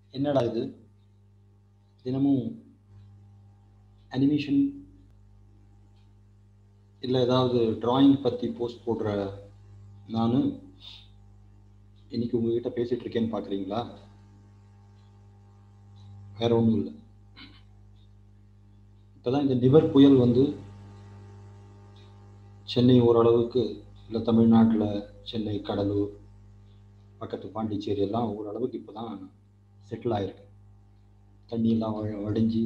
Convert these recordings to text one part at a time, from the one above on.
என்னடா இது தினமும் அனிமேஷன் இல்லை ஏதாவது டிராயிங் பற்றி போஸ்ட் போடுற நான் இன்னைக்கு உங்ககிட்ட பேசிட்டு இருக்கேன்னு பார்க்குறீங்களா வேற ஒன்றும் இல்லை இப்போதான் இந்த நிவர் புயல் வந்து சென்னை ஓரளவுக்கு இல்லை தமிழ்நாட்டில் சென்னை கடலூர் பக்கத்து பாண்டிச்சேரி எல்லாம் ஓரளவுக்கு இப்போ தான் செட்டில் ஆயிருக்கு தண்ணியெல்லாம் வ வடிஞ்சு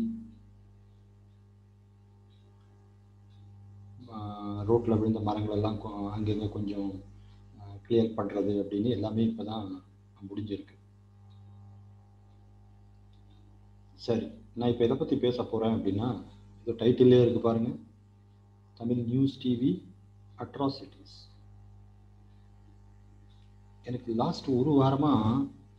ரோட்டில் விழுந்த மரங்கள் எல்லாம் கொ- அங்கங்கே கொஞ்சம் கிளியர் பண்ணுறது அப்படின்னு எல்லாமே இப்போ தான் முடிஞ்சிருக்கு சரி நான் இப்போ எதை பற்றி பேச போகிறேன் அப்படின்னா இது டைட்டிலே இருக்குது பாருங்கள் தமிழ் நியூஸ் டிவி அட்ராசிட்டிஸ் எனக்கு லாஸ்ட் ஒரு வாரமாக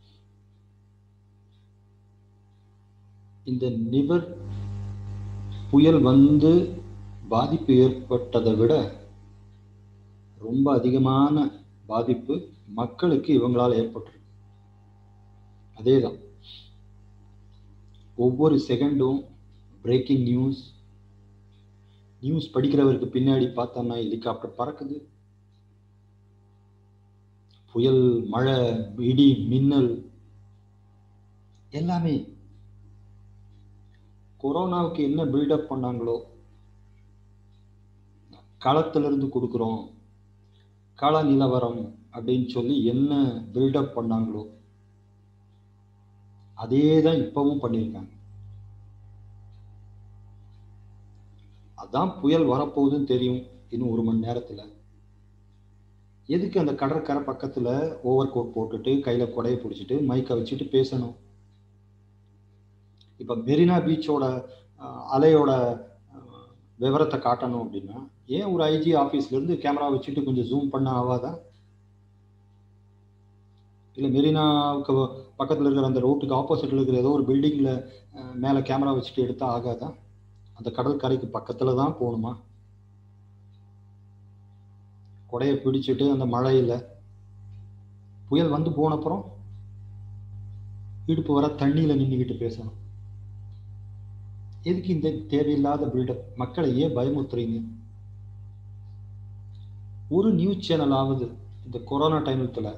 இந்த நிவர் புயல் வந்து பாதிப்பு ஏற்பட்டதை விட ரொம்ப அதிகமான பாதிப்பு மக்களுக்கு இவங்களால் ஏற்பட்டிருக்கு அதே தான் ஒவ்வொரு செகண்டும் பிரேக்கிங் நியூஸ் நியூஸ் படிக்கிறவருக்கு பின்னாடி பார்த்தோம்னா ஹெலிகாப்டர் பறக்குது புயல் மழை இடி மின்னல் எல்லாமே கொரோனாவுக்கு என்ன பில்டப் பண்ணாங்களோ களத்துல இருந்து கொடுக்குறோம் கள நிலவரம் அப்படின்னு சொல்லி என்ன பில்டப் பண்ணாங்களோ அதே தான் இப்பவும் பண்ணியிருக்காங்க அதான் புயல் வரப்போகுதுன்னு தெரியும் இன்னும் ஒரு மணி நேரத்துல எதுக்கு அந்த கடற்கரை பக்கத்துல ஓவர் கோட் போட்டுட்டு கையில கொடையை பிடிச்சிட்டு மைக்கை வச்சுட்டு பேசணும் இப்ப மெரினா பீச்சோட அஹ், அலையோட அஹ், விவரத்தை காட்டணும் அப்படின்னா ஏன் ஒரு ஐஜி ஆபீஸ்ல இருந்து கேமரா வச்சுட்டு கொஞ்சம் ஜூம் பண்ண ஆகாதா இல்ல மெரினாவுக்கு பக்கத்துல இருக்கிற அந்த ரோட்டுக்கு ஆப்போசிட்ல இருக்கிற ஏதோ ஒரு பில்டிங்ல மேல கேமரா வச்சுட்டு எடுத்தா ஆகாதா அந்த கடற்கரைக்கு பக்கத்துல தான் போகணுமா கொடையை பிடிச்சிட்டு அந்த மழையில புயல் வந்து போன அப்புறம் இடுப்பு வர தண்ணியில நின்றுக்கிட்டு பேசணும் எதுக்கு இந்த தேவையில்லாத பில்டப் மக்களை ஏன் பயமுறுத்துறீங்க ஒரு நியூஸ் சேனல் ஆகுது இந்த கொரோனா டைம்ல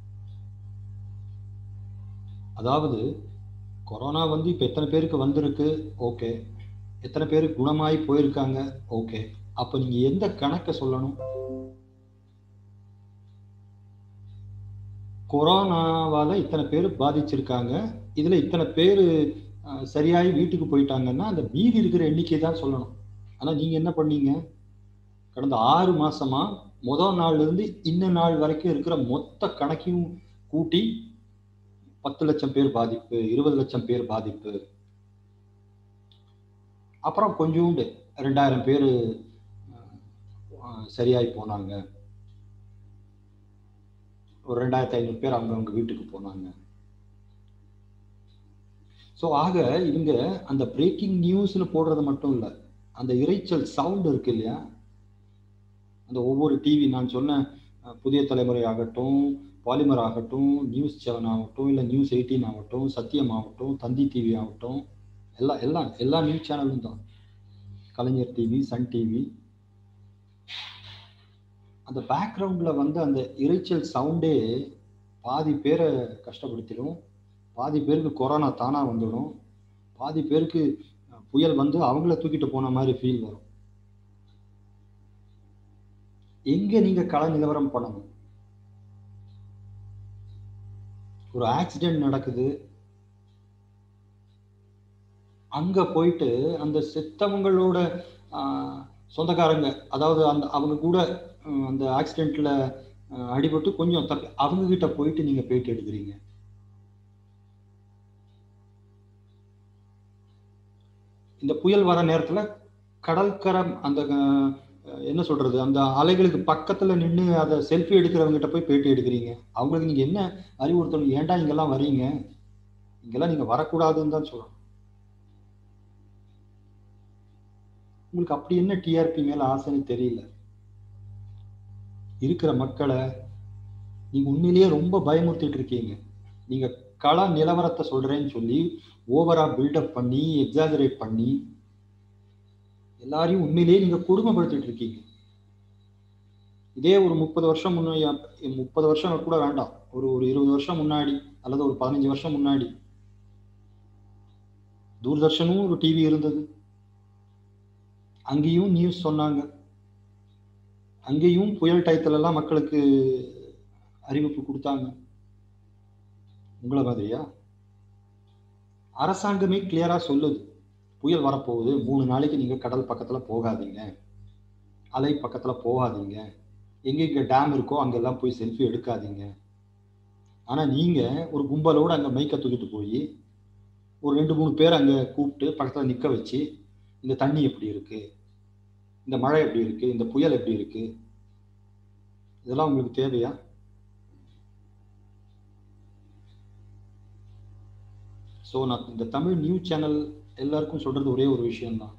அதாவது கொரோனா வந்து இப்ப எத்தனை பேருக்கு வந்திருக்கு ஓகே எத்தனை பேருக்கு குணமாயி போயிருக்காங்க ஓகே அப்ப நீங்க எந்த கணக்கை சொல்லணும் கொரோனாவால இத்தனை பேர் பாதிச்சிருக்காங்க இதுல இத்தனை பேர் சரியாயி வீட்டுக்கு போயிட்டாங்கன்னா அந்த மீதி இருக்கிற எண்ணிக்கை தான் சொல்லணும் ஆனா நீங்க என்ன பண்ணீங்க கடந்த ஆறு மாசமா முதல் நாள்ல இருந்து இன்ன நாள் வரைக்கும் இருக்கிற மொத்த கணக்கையும் கூட்டி பத்து லட்சம் பேர் பாதிப்பு இருபது லட்சம் பேர் பாதிப்பு அப்புறம் கொஞ்சோண்டு ரெண்டாயிரம் பேர் சரியாகி போனாங்க ஒரு ரெண்டாயிரத்தி ஐநூறு பேர் அவங்கவுங்க வீட்டுக்கு போனாங்க ஸோ ஆக இவங்க அந்த பிரேக்கிங் நியூஸ்னு போடுறது மட்டும் இல்லை அந்த இரைச்சல் சவுண்ட் இருக்கு இல்லையா அந்த ஒவ்வொரு டிவி நான் சொன்ன அஹ், புதிய தலைமுறை ஆகட்டும் பாலிமர் ஆகட்டும் நியூஸ் செவன் ஆகட்டும் இல்லை நியூஸ் எயிட்டீன் ஆகட்டும் சத்தியம் ஆகட்டும் தந்தி டிவி ஆகட்டும் எல்லா எல்லாம் எல்லா நியூஸ் சேனலும் தான் கலைஞர் டிவி சன் டிவி அந்த பேக்ரவுண்டில் வந்து அந்த இரைச்சல் சவுண்டே பாதி பேரை கஷ்டப்படுத்திடும் பாதி பேருக்கு கொரோனா தானாக வந்துடும் பாதி பேருக்கு அஹ், புயல் வந்து அவங்கள தூக்கிட்டு போன மாதிரி ஃபீல் வரும் எங்கே நீங்கள் கள நிலவரம் பண்ணணும் ஒரு ஆக்சிடென்ட் நடக்குது அங்க போயிட்டு அந்த செத்தவங்களோட ஆஹ், சொந்தக்காரங்க அதாவது அந்த அவங்க கூட ஆஹ், அந்த ஆக்சிடென்ட்ல ஆஹ், அடிபட்டு கொஞ்சம் தப்பி அவங்க கிட்ட போயிட்டு நீங்க பேட்டி எடுக்கிறீங்க இந்த புயல் வர நேரத்துல கடற்கரை அந்த ஆஹ், என்ன சொல்றது அந்த அலைகளுக்கு பக்கத்துல நின்று அதை செல்ஃபி எடுக்கிறவங்க கிட்ட போய் பேட்டி எடுக்கிறீங்க அவங்களுக்கு நீங்க என்ன அறிவுறுத்தணும் ஏன்டா இங்கெல்லாம் வரீங்க இங்கெல்லாம் நீங்க வரக்கூடாதுன்னு தான் சொல்லணும் உங்களுக்கு அப்படி என்ன டிஆர்பி மேல ஆசைன்னு தெரியல இருக்கிற மக்களை நீங்க உண்மையிலேயே ரொம்ப பயமுறுத்திட்டு இருக்கீங்க நீங்க கள நிலவரத்தை சொல்றேன்னு சொல்லி ஓவரா பில்டப் பண்ணி எக்ஸாஜரேட் பண்ணி எல்லாரையும் உண்மையிலேயே நீங்க கொடுமைப்படுத்திட்டு இருக்கீங்க இதே ஒரு முப்பது வருஷம் முன்னாடி முப்பது வருஷம் கூட வேண்டாம் ஒரு ஒரு இருபது வருஷம் முன்னாடி அல்லது ஒரு பதினஞ்சு வருஷம் முன்னாடி தூர்தர்ஷனும் ஒரு டிவி இருந்தது அங்கேயும் நியூஸ் சொன்னாங்க அங்கேயும் புயல் டயத்துல எல்லாம் மக்களுக்கு அறிவிப்பு கொடுத்தாங்க உங்களை மாதிரியா அரசாங்கமே கிளியரா சொல்லுது புயல் வரப்போகுது மூணு நாளைக்கு நீங்க கடல் பக்கத்துல போகாதீங்க அலை பக்கத்துல போகாதீங்க எங்கெங்க டேம் இருக்கோ அங்கெல்லாம் போய் செல்ஃபி எடுக்காதீங்க ஆனா நீங்க ஒரு கும்பலோட அங்க மைக்க தூக்கிட்டு போய் ஒரு ரெண்டு மூணு பேர் அங்க கூப்பிட்டு பக்கத்துல நிக்க வச்சு இந்த தண்ணி எப்படி இருக்கு இந்த மழை எப்படி இருக்கு இந்த புயல் எப்படி இருக்கு இதெல்லாம் உங்களுக்கு தேவையா ஸோ நான் இந்த தமிழ் நியூஸ் சேனல் எல்லாருக்கும் சொல்றது ஒரே ஒரு விஷயம்தான்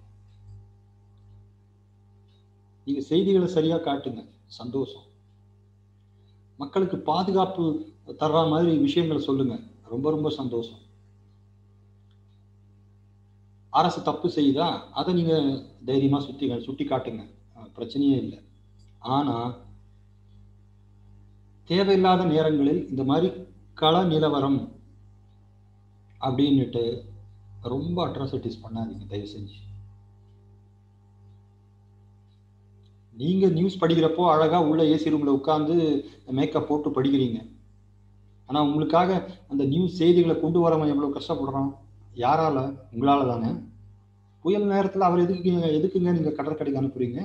நீங்க செய்திகளை சரியா காட்டுங்க சந்தோஷம் மக்களுக்கு பாதுகாப்பு தர்ற மாதிரி விஷயங்களை சொல்லுங்க ரொம்ப ரொம்ப சந்தோஷம் அரசு தப்பு செய்தா அதை நீங்க தைரியமா சுத்தி சுட்டி காட்டுங்க பிரச்சனையே இல்லை ஆனா தேவையில்லாத நேரங்களில் இந்த மாதிரி கள நிலவரம் அப்படின்னுட்டு ரொம்ப அட்ராசிட்டிஸ் பண்ணாதீங்க தயவு செஞ்சு நீங்க நியூஸ் படிக்கிறப்போ அழகா உள்ள ஏசி ரூம்ல உட்காந்து மேக்கப் போட்டு படிக்கிறீங்க ஆனா உங்களுக்காக அந்த நியூஸ் செய்திகளை கொண்டு வரவன் எவ்வளவு கஷ்டப்படுறான் யாரால உங்களால தானே புயல் நேரத்துல அவர் எதுக்கு எதுக்குங்க நீங்க கடற்கரைக்கு அனுப்புறீங்க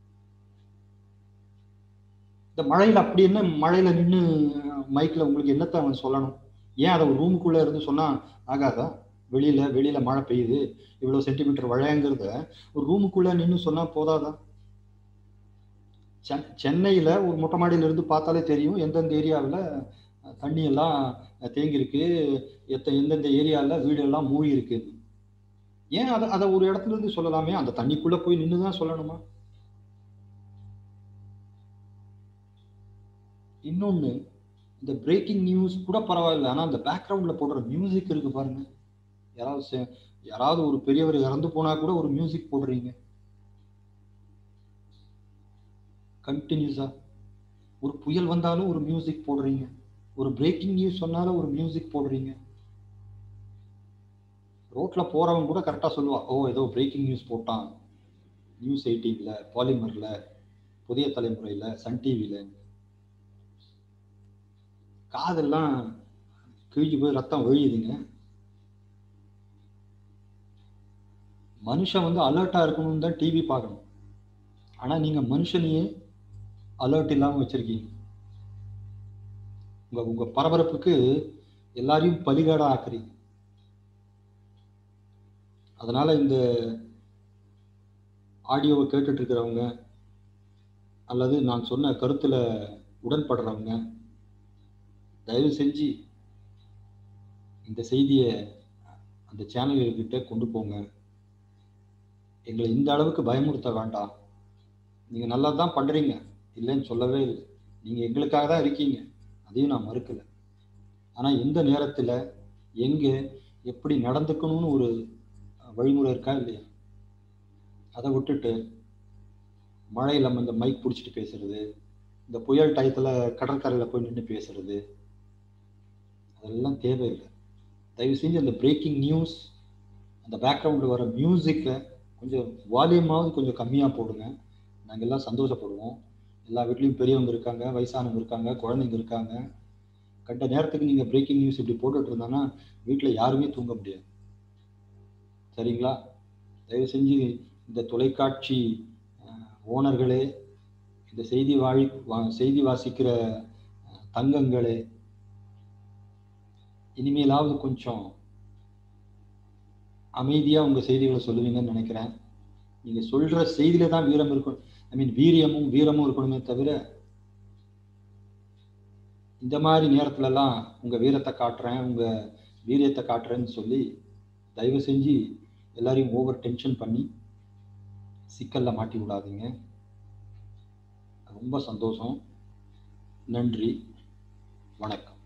இந்த மழையில அப்படி என்ன மழையில நின்று மைக்ல உங்களுக்கு என்னத்தை அவன் சொல்லணும் ஏன் அதை ஒரு ரூமுக்குள்ள இருந்து சொன்னா ஆகாதா வெளியில வெளியில மழை பெய்யுது இவ்வளவு சென்டிமீட்டர் மழைங்கிறத ஒரு ரூமுக்குள்ள நின்று சொன்னா போதாதா சென்னையில ஒரு மொட்டை மாடியில இருந்து பார்த்தாலே தெரியும் எந்தெந்த ஏரியாவில் தண்ணி எல்லாம் தேங்கியிருக்கு எத்த எந்தெந்த ஏரியாவில் வீடு எல்லாம் மூழ்கி இருக்கு ஏன் அதை அதை ஒரு இடத்துல இருந்து சொல்லலாமே அந்த தண்ணிக்குள்ள போய் நின்று தான் சொல்லணுமா இன்னொன்னு இந்த பிரேக்கிங் நியூஸ் கூட பரவாயில்ல ஆனா அந்த பேக்ரவுண்ட்ல போடுற மியூசிக் இருக்கு பாருங்க யாராவது யாராவது ஒரு பெரியவர் இறந்து போனா கூட ஒரு மியூசிக் போடுறீங்க கண்டினியூஸா ஒரு புயல் வந்தாலும் ஒரு மியூசிக் போடுறீங்க ஒரு பிரேக்கிங் நியூஸ் சொன்னாலும் ஒரு மியூசிக் போடுறீங்க ரோட்ல போறவங்க கூட கரெக்டா சொல்லுவா ஓ ஏதோ பிரேக்கிங் நியூஸ் போட்டான் நியூஸ் எயிட்டீன்ல பாலிமர்ல புதிய தலைமுறையில சன் டிவில காதெல்லாம் கிழிஞ்சு போய் ரத்தம் ஒழியுதுங்க மனுஷன் வந்து அலர்ட்டா இருக்கணும்னு தான் டிவி பார்க்கணும் ஆனா நீங்க மனுஷனையே அலர்ட் இல்லாம வச்சிருக்கீங்க உங்க உங்க பரபரப்புக்கு எல்லாரையும் பலிகாடா ஆக்குறீங்க அதனால இந்த ஆடியோவை கேட்டுட்டு இருக்கிறவங்க அல்லது நான் சொன்ன கருத்துல உடன்படுறவங்க தயவு செஞ்சு இந்த செய்தியை அந்த சேனல்கிட்ட கொண்டு போங்க எங்களை இந்த அளவுக்கு பயமுறுத்த வேண்டாம் நீங்க நல்லா தான் பண்றீங்க இல்லைன்னு சொல்லவே இல்லை நீங்க எங்களுக்காக தான் இருக்கீங்க அதையும் நான் மறுக்கல ஆனா எந்த நேரத்துல எங்க எப்படி நடந்துக்கணும்னு ஒரு வழிமுறை இருக்கா இல்லையா அதை விட்டுட்டு மழையில் நம்ம இந்த மைக் பிடிச்சிட்டு பேசுறது இந்த புயல் டயத்துல கடற்கரையில போய் நின்று பேசுறது அதெல்லாம் தேவையில்லை தயவு செஞ்சு அந்த பிரேக்கிங் நியூஸ் அந்த பேக்ரவுண்டில் வர மியூசிக்கை கொஞ்சம் வால்யூமாவது கொஞ்சம் கம்மியாக போடுங்க நாங்கள் எல்லாம் சந்தோஷப்படுவோம் எல்லா வீட்லேயும் பெரியவங்க இருக்காங்க வயசானவங்க இருக்காங்க குழந்தைங்க இருக்காங்க கண்ட நேரத்துக்கு நீங்கள் பிரேக்கிங் நியூஸ் இப்படி போட்டுட்டு இருந்தாங்கன்னா வீட்டில் யாருமே தூங்க முடியாது சரிங்களா தயவு செஞ்சு இந்த தொலைக்காட்சி ஓனர்களே இந்த செய்தி வாழி செய்தி வாசிக்கிற தங்கங்களே இனிமேலாவது கொஞ்சம் அமைதியாக உங்கள் செய்திகளை சொல்லுவீங்கன்னு நினைக்கிறேன் நீங்கள் சொல்கிற செய்தியில தான் வீரம் இருக்கணும் ஐ மீன் வீரியமும் வீரமும் இருக்கணுமே தவிர இந்த மாதிரி நேரத்துலலாம் உங்கள் வீரத்தை காட்டுறேன் உங்கள் வீரியத்தை காட்டுறேன்னு சொல்லி தயவு செஞ்சு எல்லாரையும் ஓவர் டென்ஷன் பண்ணி சிக்கல்ல மாட்டி விடாதீங்க ரொம்ப சந்தோஷம் நன்றி வணக்கம்